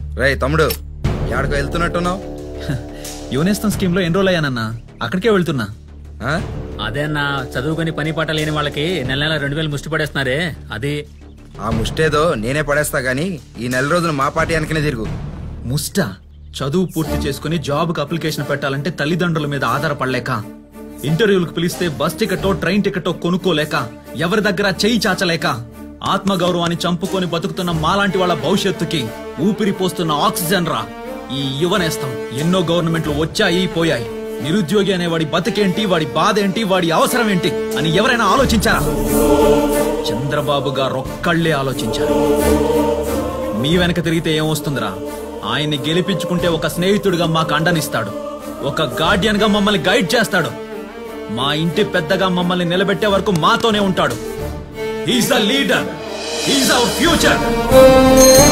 రే తమ్ముడు ఎక్కడికో వెళ్తున్నట్టున్నావు యువనేస్తం స్కీమ్ లో ఎన్రోల్ అయ్యానన్నా అక్కడికే వెళ్తున్నా ఆ? అదే అన్న చదువుకొని పని పాట లేని వాళ్ళకి నెల నెల రెండు వేలు ముష్టి పడేస్తున్నారే అది ఆ ముష్టేదో నేనే పడేస్తా గానీ ఈ నెల రోజులు మా పార్టీ వెనకనే తిరుగు ముస్ట చదువు పూర్తి చేసుకుని జాబ్కి అప్లికేషన్ పెట్టాలంటే తల్లిదండ్రుల మీద ఆధారపడలేక ఇంటర్వ్యూలకు పిలిస్తే బస్ టికెటో ట్రైన్ టికెటో కొనుక్కోలేక ఎవరి దగ్గర చెయ్యి చాచలేక ఆత్మగౌరవాన్ని చంపుకొని బతుకుతున్న మాలాంటి వాళ్ళ భవిష్యత్తుకి ఊపిరి పోస్తున్న ఆక్సిజన్ రా ఈ యువనేస్తం ఎన్నో గవర్నమెంట్లు వచ్చాయి పోయాయి నిరుద్యోగి అనే వాడి బతికేంటి వాడి బాధ ఏంటి వాడి అవసరం ఏంటి అని ఎవరైనా ఆలోచించారా చంద్రబాబు గారు ఒక్కళ్ళే ఆలోచించారు మీ వెనక తిరిగితే ఏమొస్తుందిరా ఆయన్ని గెలిపించుకుంటే ఒక స్నేహితుడిగా మాకు అండనిస్తాడు ఒక గార్డియన్ గా మమ్మల్ని గైడ్ చేస్తాడు మా ఇంటి పెద్దగా మమ్మల్ని నిలబెట్టే వరకు మాతోనే ఉంటాడు he's the leader he's our future